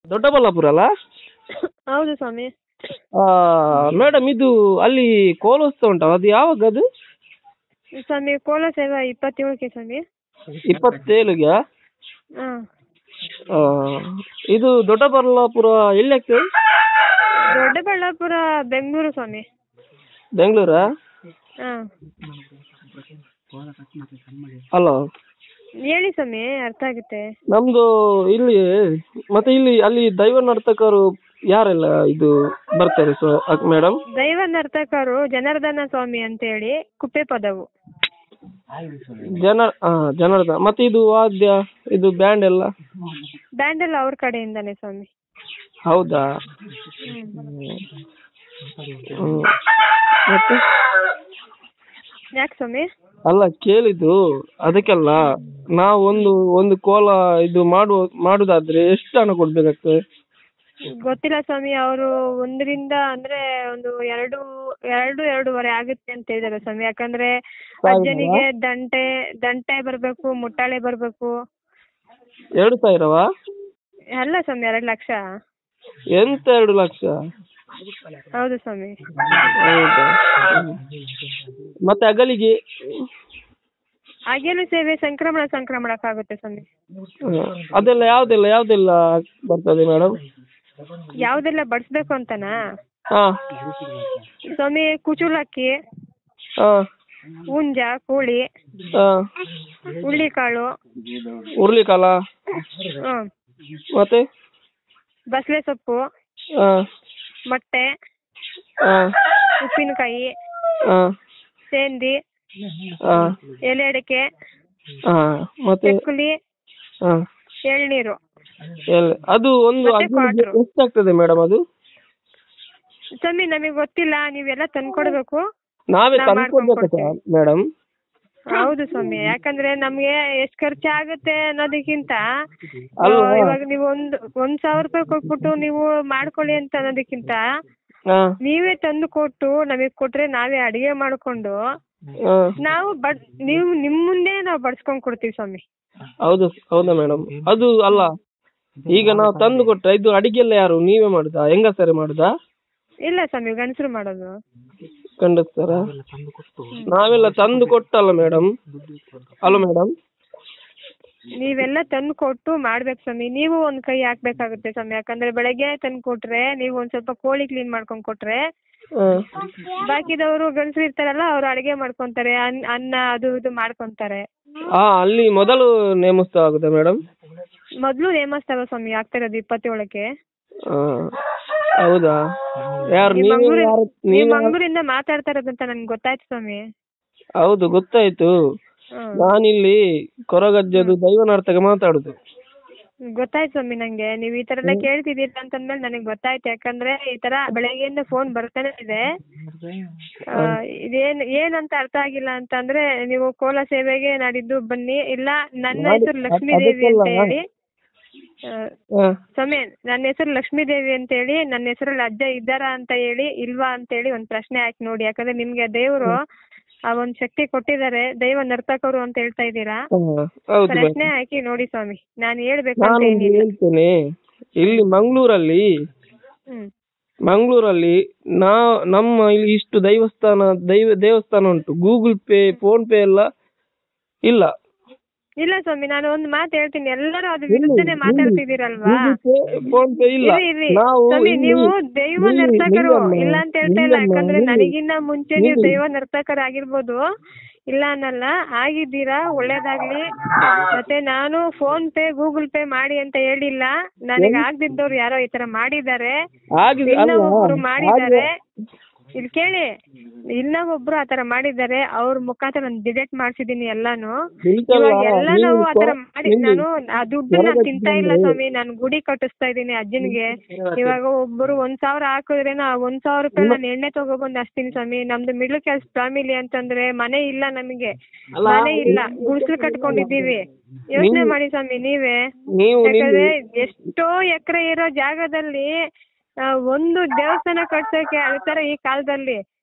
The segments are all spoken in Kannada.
ದೊಡ್ಡಬಳ್ಳಾಪುರ ಅಲ್ಲ ಹೌದು ಸ್ವಾಮಿ ಮೇಡಮ್ ಇದು ಅಲ್ಲಿ ಕೋಲೋತ್ಸವ ಉಂಟಲ್ಲ ಅದು ಯಾವಾಗ ಅದು ಸ್ವಾಮಿ ಕೋಲ ಸೇವಾ ಇಪ್ಪತ್ತೇಳಕ್ಕೆ ಸ್ವಾಮಿ ಇಪ್ಪತ್ತೇಳಿಗೆ ಹಾಂ ಇದು ದೊಡ್ಡಬಳ್ಳಾಪುರ ಎಲ್ಲಿ ಆಗ್ತದೆ ದೊಡ್ಡಬಳ್ಳಾಪುರ ಬೆಂಗಳೂರು ಸ್ವಾಮಿ ಬೆಂಗಳೂರಾ ಹಾಂ ಅಲ್ಲ ಹೇಳಿ ಸ್ವಾಮಿ ಅರ್ಥ ಆಗುತ್ತೆ ನಮ್ದು ಇಲ್ಲಿ ಮತ್ತೆ ಇಲ್ಲಿ ಅಲ್ಲಿ ದೈವ ನರ್ತಕರು ಯಾರೆಲ್ಲ ಇದು ಬರ್ತಾರೆ ಸೊ ಮೇಡಮ್ ದೈವ ನರ್ತಕರು ಜನಾರ್ದನ ಸ್ವಾಮಿ ಅಂತೇಳಿ ಕುಪ್ಪೆ ಪದವು ಜನ ಹಾ ಜನಾರ್ದನ ಮತ್ತೆ ಇದು ವಾದ್ಯ ಇದು ಬ್ಯಾಂಡ್ ಎಲ್ಲ ಬ್ಯಾಂಡ್ ಎಲ್ಲ ಅವ್ರ ಕಡೆಯಿಂದಾನೆ ಸ್ವಾಮಿ ಹೌದಾ ಹ್ಮ್. ಮತ್ತೆ ಯಾಕೆ ಸ್ವಾಮಿ ಅಲ್ಲ ಕೇಳಿದ್ದು ಅದಕ್ಕೆಲ್ಲ ನಾವು ಒಂದು ಒಂದು ಕೋಲ ಇದು ಮಾಡುವ ಮಾಡುದಾದ್ರೆ ಎಷ್ಟು ಹಣ ಕೊಡ್ಬೇಕಾಗ್ತದೆ ಗೊತ್ತಿಲ್ಲ ಸ್ವಾಮಿ ಅವರು ಒಂದರಿಂದ ಅಂದ್ರೆ ಒಂದು ಎರಡು ಎರಡು ಎರಡೂವರೆ ಆಗುತ್ತೆ ಅಂತ ಹೇಳಿದಾರೆ ಸ್ವಾಮಿ ಯಾಕಂದ್ರೆ ಅಜ್ಜನಿಗೆ ದಂಟೆ ದಂಟೆ ಬರ್ಬೇಕು ಮುಟ್ಟಾಳೆ ಬರ್ಬೇಕು ಎರಡು ಸಾವಿರವಾ ಅಲ್ಲ ಸ್ವಾಮಿ ಎರಡು ಲಕ್ಷ ಎಂತ ಎರಡು ಲಕ್ಷ ಹೌದು ಸ್ವಾಮಿ ಹೌದಾ ಹ್ಮ್. ಮತ್ತೆ ಅಗಲಿಗೆ ಅಗೆಲು ಸೇವೆ ಸಂಕ್ರಮಣ ಸಂಕ್ರಮಣಕ್ಕಾಗುತ್ತೆ ಸ್ವಾಮಿ ಹ. ಅದೆಲ್ಲ ಯಾವ್ದೆಲ್ಲ ಯಾವ್ದೆಲ್ಲ ಬರ್ತದೆ ಮೇಡಮ್ ಯಾವ್ದೆಲ್ಲ ಬಡಿಸ್ಬೇಕು ಅಂತನಾ ಹಾ ಸ್ವಾಮಿ ಕುಚುಲಕ್ಕಿ ಹಾ ಹುಂಜ ಕೋಳಿ ಹಾ ಹುಳ್ಳಿಕಾಳು ಹುರ್ಲಿಕಾಲ ಹ್ಮ್ ಮತ್ತೆ ಬಸಳೆ ಸೊಪ್ಪು ಹಾ ಮೊಟ್ಟೆ ಹಾ ಉಪ್ಪಿನಕಾಯಿ ಹಾ ಸೇಂದಿ ಹಾ ಎಲೆ ಅಡಿಕೆ ಹಾ ಮತ್ತೆ ಚಕ್ಕುಲಿ ಹಾ ಎಳ್ನೀರು ಎಲ್ಲಿ ಅದು ಒಂದು ಮತ್ತೆ ಅಗ್ನಿಗೆ quarter. ಎಷ್ಟಾಗ್ತದೆ ಮೇಡಮ್ ಅದು ಸ್ವಾಮಿ ನಮಗೆ ಗೊತ್ತಿಲ್ಲ ನೀವೆಲ್ಲ ತಂದ್ಕೊಡ್ಬೇಕು ನಾವೇ ನಾವ್ ಮಾಡ್ಕೊಂಡ್ ತಂದ್ಕೊಡ್ಬೇಕಾ ಕೊಡ್ತೀವಿ. ಮೇಡಮ್ ಹೌದು ಸ್ವಾಮಿ ಯಾಕಂದ್ರೆ ನಮ್ಗೆ ಎಷ್ಟ್ ಖರ್ಚಾಗುತ್ತೆ ಅನ್ನೋದಕ್ಕಿಂತ ಅಲ್ವಾ? ಆ, ಇವಾಗ ನೀವು ಒಂದ್ ಒಂದ್ ಸಾವಿರ ರೂಪಾಯಿ ಕೊಟ್ಬಿಟ್ಟು ನೀವು ಮಾಡ್ಕೊಳ್ಳಿ ಅಂತ ಅನ್ನೋದಕ್ಕಿಂತ ಹಾ ನೀವೇ ತಂದು ಕೊಟ್ಟು ನಮಗೆ ಕೊಟ್ರೆ ನಾವೇ ಅಡಿಗೆ ಮಾಡ್ಕೊಂಡು ಹಾ ನಾವು ಬಡ್ ನೀವು ನಿಮ್ ಮುಂದೆ ನಾವು ಬಡ್ಸ್ಕೊಂಡ್ ಕೊಡ್ತೀವಿ ಸ್ವಾಮಿ ಹೌದು ಹೌದಾ ಮೇಡಮ್ ಅದು ಅಲ್ಲ ಈಗ ನಾವು ತಂದು ಕೊಟ್ರೆ ಇದು ಅಡಿಗೆ ಎಲ್ಲ ಯಾರು ನೀವೇ ಮಾಡುದಾ ಹೆಂಗಸರೇ ಮಾಡುದಾ ಇಲ್ಲ ಸ್ವಾಮಿ ಗಂಡಸರು ಮಾಡೋದು ಗಂಡಸರ ನಾವೆಲ್ಲ ತಂದು ಕೊಟ್ಟಲ್ಲ ಮೇಡಮ್ ಅಲ್ಲ ಮೇಡಮ್ ನೀವೆಲ್ಲ ತಂದು ಕೊಟ್ಟು ಮಾಡ್ಬೇಕು ಸ್ವಾಮಿ ನೀವು ಒಂದ್ ಕೈ ಹಾಕ್ಬೇಕಾಗುತ್ತೆ ಸ್ವಾಮಿ ಯಾಕಂದ್ರೆ ಬೆಳಗ್ಗೆ ತಂದು ಕೊಟ್ರೆ ನೀವು ಒಂದ್ ಸ್ವಲ್ಪ ಕೋಳಿ ಕ್ಲೀನ್ ಮಾಡ್ಕೊಂಡ್ ಕೊಟ್ರೆ ಬಾಕಿದವರು ಗಂಡಸರು ಇರ್ತಾರಲ್ಲ ಅವ್ರು ಅಡಿಗೆ ಮಾಡ್ಕೊಂತಾರೆ ಅನ್- ಅನ್ನ ಅದು ಇದು ಮಾಡ್ಕೊಂತಾರೆ ಹಾ ಅಲ್ಲಿ ಮೊದಲು ನೇಮೋತ್ಸವ ಆಗುದಾ ಮೇಡಮ್ ಮೊದ್ಲು ನೇಮಸ್ತವ ಸ್ವಾಮಿ ಆಗ್ತಾ ಇರೋದು ಇಪ್ಪತ್ತೇಳಕ್ಕೆ ಹೌದಾ ಯಾರು ನೀವು ನೀವು ಮಂಗ್ಳೂರಿಂದ ಯಾರು ನೀವು ನೀವು ಮಂಗ್ಳೂರಿಂದ ಮಾತಾಡ್ತಾ ಇರೋದಂತ ನನ್ಗೆ ಗೊತ್ತಾಯ್ತು ಸ್ವಾಮಿ ಹೌದು ಗೊತ್ತಾಯ್ತು ಹ್ಮ್ ನಾನಿಲ್ಲಿ ಕೊರಗಜ್ಜದು ದೈವ ನರ್ತಕ ಮಾತಾಡುದು ಗೊತ್ತಾಯ್ತು ಸ್ವಾಮಿ ನಂಗೆ ನೀವು ಈ ತರ ಎಲ್ಲ ಕೇಳ್ತಿದ್ದೀರಾ ಅಂತಂದ್ಮೇಲೆ ನನಗೆ ಗೊತ್ತಾಯ್ತು ಯಾಕಂದ್ರೆ ಈ ತರ ಬೆಳಗ್ಗೆಯಿಂದ ಫೋನ್ ಬರ್ತಾನೆ ಇದೆ ಆ, ಇದೇನ್ ಏನಂತ ಅರ್ಥ ಆಗಿಲ್ಲ ಅಂತಂದ್ರೆ ನೀವು ಕೋಲ ಸೇವೆಗೆ ನಾಡಿದ್ದು ಬನ್ನಿ ಇಲ್ಲ ನನ್ನ ಮಾಡಿ- ಹೆಸರು ಲಕ್ಷ್ಮೀ ದೇವಿ ಅಂತ ಅದಕ್ಕೆಲ್ಲ- ಹೇಳಿ ಆ, ಹಾ ಸ್ವಾಮಿ ನನ್ನ ಹೆಸರು ಲಕ್ಷ್ಮೀ ದೇವಿ ಅಂತ ಹೇಳಿ ನನ್ನ ಹೆಸರಲ್ಲಿ ಅಜ್ಜ ಇದ್ದಾರಾ ಅಂತ ಹೇಳಿ ಇಲ್ವಾ ಅಂತ ಹೇಳಿ ಒಂದ್ ಪ್ರಶ್ನೆ ಹಾಕಿ ನೋಡಿ ಯಾಕಂದ್ರೆ ನಿಮ್ಗೆ ದೇವರು ಆ ಒಂದ್ ಶಕ್ತಿ ಕೊಟ್ಟಿದ್ದಾರೆ ದೈವ ನರ್ತಕರು ಅಂತ ಹೇಳ್ತಾ ಇದ್ದೀರಾ ಹಾ, ಹೌದು ಪ್ರಶ್ನೆ ಮೇಡಮ್ ಹಾಕಿ ನೋಡಿ ಸ್ವಾಮಿ ನಾನು ಹೇಳ್ಬೇಕು ಅಂತ ನಾನು ಒಂದು ಏನಿಲ್ಲ ಹೇಳ್ತೇನೆ ಇಲ್ಲಿ ಮಂಗಳೂರಲ್ಲಿ ಹ್ಮ್ ಮಂಗಳೂರಲ್ಲಿ ನಾ ನಮ್ಮ ಇಲ್ಲಿ ಇಷ್ಟು ದೈವಸ್ಥಾನ ದೈವ ದೇವಸ್ಥಾನ ಉಂಟು ಗೂಗಲ್ ಪೇ ಫೋನ್ ಪೇ ಎಲ್ಲ ಇಲ್ಲ ಇಲ್ಲ ಸ್ವಾಮಿ ನಾನು ಒಂದು ಮಾತು ಹೇಳ್ತೀನಿ ಎಲ್ಲರೂ ಅದ್ರ ವಿರುದ್ಧನೇ ಮಾತಾಡ್ತಿದ್ದೀರಲ್ವಾ ಗೂಗಲ್ ಪೇ ಫೋನ್ ಪೇ ಇಲ್ಲ ಇರಿ, ಇರಿ. ನಾವು ಸ್ವಾಮಿ ಇಲ್ಲಿ- ನೀವು ದೈವ ಇಲ್ಲಿ- ನರ್ತಕರು ನಿಲ್ಲಮ್ಮ, ಇಲ್ಲ ಅಂತ ಹೇಳ್ತಾ ಇಲ್ಲ ನಿಲ್ಲಮ್ಮ, ಯಾಕಂದ್ರೆ ನಿಲ್ಲಿ. ನನಗಿನ್ನ ಮುಂಚೆ ನೀವು ನಿಲ್ಲಿ. ದೈವ ನರ್ತಕರಾಗಿರ್ಬೋದು ಇಲ್ಲ ಅನ್ನಲ್ಲ ಆಗಿದ್ದೀರಾ ಒಳ್ಳೇದಾಗ್ಲಿ ಮತ್ತೆ ನಾನು ಫೋನ್ ಪೇ ಗೂಗಲ್ ಪೇ ಮಾಡಿ ಅಂತ ಹೇಳಿಲ್ಲ ನನಗೆ ಆಗ್ದಿದ್ದವ್ರು ಯಾರೋ ಈ ತರ ಮಾಡಿದ್ದಾರೆ ಆಗಿದೆ ಇನ್ನ ಅಲ್ಲ ಒಬ್ರು ಮಾಡಿದ್ದಾರೆ ಹಾಗೆ- ಇಲ್ಲಿ ಕೇಳಿ ಇನ್ನ ಒಬ್ರು ಆತರ ಮಾಡಿದ್ದಾರೆ ಅವ್ರ ಮುಖಾಂತರ ನಾನು ಡಿಲೀಟ್ ಮಾಡ್ಸಿದೀನಿ ಎಲ್ಲಾನು ನಿಲ್ಸಲ್ಲ, ಇವಾಗ ಎಲ್ಲ ನೀವು ನಾವು ಆತರ ಕೊರ- ಮಾಡಿ ನಿಲ್ಲಿ. ನಾನು ಆ ದುಡ್ಡು ನಾನು ಹೊರಗಡೆ ತಿಂತಾ ಇಲ್ಲ ಬಂದ್ರೆ- ಸ್ವಾಮಿ ನಾನು ಗುಡಿ ಕಟ್ಟಿಸ್ತಾ ಇದೀನಿ ಅಜ್ಜನ್ಗೆ ಇವಾಗ ಒಬ್ಬರು ಒಂದ್ ಸಾವಿರ ಹಾಕಿದ್ರೆ ನಾ ಒಂದ್ ಸಾವಿರ ರೂಪಾಯಿ ನಾನು ಎಣ್ಣೆ ತಗೊಬಂದ್ ಹಚ್ತೀನಿ ಸ್ವಾಮಿ ನಮ್ದು ಮಿಡ್ಲ್ ಕ್ಲಾಸ್ ಫ್ಯಾಮಿಲಿ ಅಂತಂದ್ರೆ ಮನೆ ಇಲ್ಲ ನಮಗೆ ಅಲ್ಲ, ಮನೆ ಇಲ್ಲ ಗುಡಿಸ್ಲು ಕಟ್ಕೊಂಡಿದ್ದೀವಿ ಯೋಚನೆ ನೀವು- ಮಾಡಿ ಸ್ವಾಮಿ ನೀವೇ ನೀವು ಯಾಕಂದ್ರೆ ನಿಲ್ಲಿ. ಎಷ್ಟೋ ಎಕರೆ ಇರೋ ಜಾಗದಲ್ಲಿ ಆ, ಒಂದು ದೇವಸ್ಥಾನ ಕಟ್ಸೋಕೆ ಅಳ್ತಾರೆ ಈ ಕಾಲದಲ್ಲಿ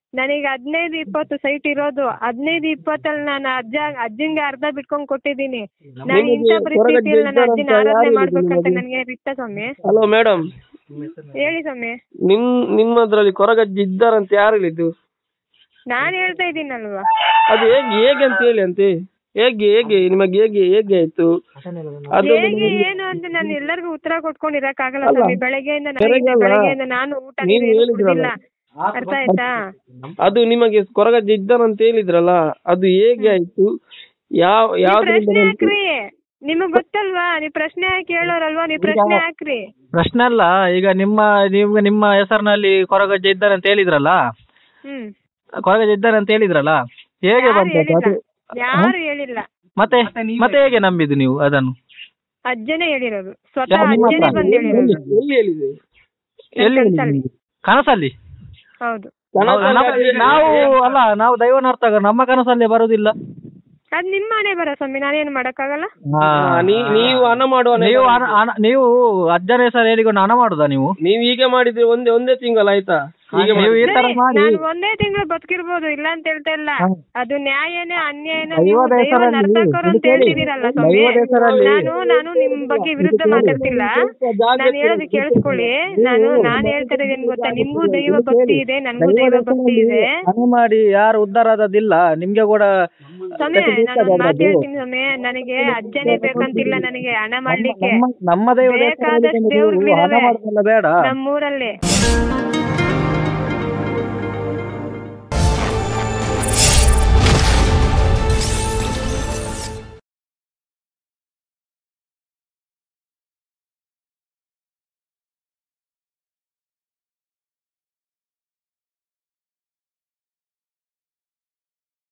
ನನಗೆ ಹದಿನೈದು ಇಪ್ಪತ್ತು ಸೈಟ್ ಇರೋದು ಹದಿನೈದು ಇಪ್ಪತ್ತಲ್ಲಿ ನಾನು ಅಜ್ಜ ಅಜ್ಜಂಗೆ ಅರ್ಧ ಬಿಟ್ಕೊಂಡ್ ಕೊಟ್ಟಿದ್ದೀನಿ ನಾನು ನಿಮಗೆ ಇಂಥ ಪರಿಸ್ಥಿತಿಯಲ್ಲಿ ನನ್ನ ಹೊರಗಡೆ ಅಜ್ಜನ ಇದ್ದಾರಂತ ಆರಾಧನೆ ಯಾರು ಮಾಡ್ಬೇಕಂತ ಹೇಳಿದ್ರು ನನಗೆ ಇಷ್ಟ ಸ್ವಾಮಿ ಹಲೋ ಮೇಡಮ್ ಹೇಳಿ ಸ್ವಾಮಿ ನಿಮ್ ನಿಮ್ಮದ್ರಲ್ಲಿ ಕೊರಗಜ್ಜಿ ಇದ್ದಾರಂತ ಯಾರು ಹೇಳಿದ್ದು ನಾನು ಹೇಳ್ತಾ ಇದ್ದೀನಲ್ವಾ ಅದು ಹೇಗೆ ಹೇಗೆ ಅಂತ ಹೇಳಿ ಅಂತೆ ಹೇಗೆ ಹೇಗೆ ನಿಮಗೆ ಹೇಗೆ ಹೇಗೆ ಆಯ್ತು ಅದು ಹೇಗೆ ಏನು ಅಂತ ನಾನು ಎಲ್ಲರಿಗೂ ಉತ್ತರ ಕೊಟ್ಕೊಂಡು ಇರಕ್ಕಾಗಲ್ಲ ಅಲ್ಲ. ಸ್ವಾಮಿ ಬೆಳಗ್ಗೆಯಿಂದ ನನಗೆ ಬೆಳಗ್ಗೆಲ್ಲ ಬೆಳಗ್ಗೆಯಿಂದ ನಾನು ಊಟ ನೀನು ನೀರು ಏನು ಹೇಳಿದ್ರಲ್ಲ. ಕುಡ್ದಿಲ್ಲ ಅರ್ಥ ಆಯ್ತಾ ಅದು ನಿಮಗೆ ಕೊರಗಜ್ಜಿ ಇದ್ದಾರಂತ ಹೇಳಿದ್ರಲ್ಲ ಅದು ಹೇಗೆ ಆಯ್ತು ಯಾವ ನೀವ್ ಯಾವ್ದ್ರಿಂದ ಪ್ರಶ್ನೆ ಬಂತು? ಹಾಕ್ರಿ ನಿಮಗ್ ಗೊತ್ತಲ್ವಾ ನೀವ್ ಪ್ರಶ್ನೆ ಹಾಕಿ ಹೇಳೋರಲ್ವಾ ನೀವ್ ಪ್ರಶ್ನೆ ಹಾಕ್ರಿ ಪ್ರಶ್ನೆ ಅಲ್ಲ ಈಗ ನಿಮ್ಮ ನೀವು ನಿಮ್ಮ ಹೆಸರಿನಲ್ಲಿ ಕೊರಗಜ್ಜೆ ಇದ್ದಾರೆ ಅಂತ ಹೇಳಿದ್ರಲ್ಲ ಹ್ಮ್ ಕೊರಗಜ್ಜೆ ಇದ್ದಾರೆ ಅಂತ ಹೇಳಿದ್ರಲ್ಲ ಹೇಗೆ ಯಾರು ಬಂತು ಅದು? ಹೇಳಿಲ್ಲ ಅದು ಯಾರು ಹೇಳಿಲ್ಲ ಮತ್ತೆ ಮತ್ತೆ ಹೇಗೆ ನಂಬಿದ್ದು ನೀವು ಅದನ್ನು ಅಜ್ಜನೇ ಹೇಳಿರೋದು ಸ್ವತಃ ಯಾರು ನಿಮ್ಮ ಅಜ್ಜನೇ ಹತ್ರ? ಬಂದ್ ಹೇಳಿರೋದು ಎಲ್ಲಿ ಹೇಳಿದೆ ಎಲ್ಲಿ ಕನ್ಸಲ್ಲಿ. ನಿಮ್ಗೆ? ಕನಸಲ್ಲಿ ಹೌದು ಹೌದು, ನಮ್ಮ- ನಾವು ಅಲ್ಲ ನಾವು ದೈವನಾರ್ಥಕ ನಮ್ಮ ಕನಸಲ್ಲಿ ಬರುದಿಲ್ಲ ಅದ್ ನಿಮ್ಮ ಮನೆ ಬರೋ ಸ್ವಾಮಿ ನಾನೇನು ಮಾಡಕ್ಕಾಗಲ್ಲ ಹಾ. ಆ, ನೀ- ನೀವು ಹಣ ಮಾಡುವ ನೀವು ಹಣ- ಹಣ- ನೀವು ಅಜ್ಜನ ಹೆಸರು ಹೇಳಿಕೊಂಡು ಹಣ ಮಾಡುದಾ ನೀವು ನೀವು ಹೀಗೆ ಮಾಡಿದ್ರೆ ಒಂದೇ ಒಂದೇ ತಿಂಗಳು ಆಯ್ತಾ ಹೀಗೆ ನೀವು ಈ ತರ ಸರಿ, ಮಾಡಿ ನಾನು ಒಂದೇ ತಿಂಗಳು ಬದುಕಿರ್ಬೋದು ಇಲ್ಲ ಅಂತ ಹೇಳ್ತಾ ಇಲ್ಲ ಹಾ. ಅದು ನ್ಯಾಯನೇ ಅನ್ಯಾಯನೇ ದೈವದ ನೀವು ದೈವ ಹೆಸರಲ್ಲಿ ನರ್ತಕರು ಅಂತ ಇಲ್ಲಿ ಕೇಳಿ. ಹೇಳ್ತಿದ್ದೀರಲ್ಲ ಸ್ವಾಮಿ ದೈವದ ಹೆಸರಲ್ಲಿ ನಾನು ನಾನು ನಿಮ್ ಬಗ್ಗೆ ವಿರುದ್ಧ ಮಾತಾಡ್ತಿಲ್ಲ ನಾನು ಹೇಳೋದು ಕೇಳಿಸ್ಕೊಳ್ಳಿ ನಾನು ನಾನು ಹೇಳ್ತಾ ಇರೋದು ಏನ್ ಗೊತ್ತಾ ನಿಮ್ಗೂ ದೈವ ಭಕ್ತಿ ಇದೆ ನನ್ಗೂ ದೈವ ಭಕ್ತಿ ಇದೆ ಹಣ ಮಾಡಿ ಯಾರು ಉದ್ಧಾರ ಆದದಿಲ್ಲ ನಿಮ್ಗೆ ಕೂಡ ಸ್ವಾಮಿ ನಾನು ಒಂದ್ ಮಾತು ಹೇಳ್ತೀನಿ ಸ್ವಾಮಿ ನನಗೆ ಅಜ್ಜನೇ ಬೇಕಂತಿಲ್ಲ ನನಗೆ ಹಣ ಮಾಡ್ಲಿಕ್ಕೆ ನಮ್ಮ ನಮ್ಮ ದೈವದ ಹೆಸರಲ್ಲಿ ಬೇಕಾದಷ್ಟು ನೀವು ಹಣ ದೇವ್ರುಗಳಿದಾವೆ ಮಾಡೋದಲ್ಲ ಬೇಡ ನಮ್ಮೂರಲ್ಲಿ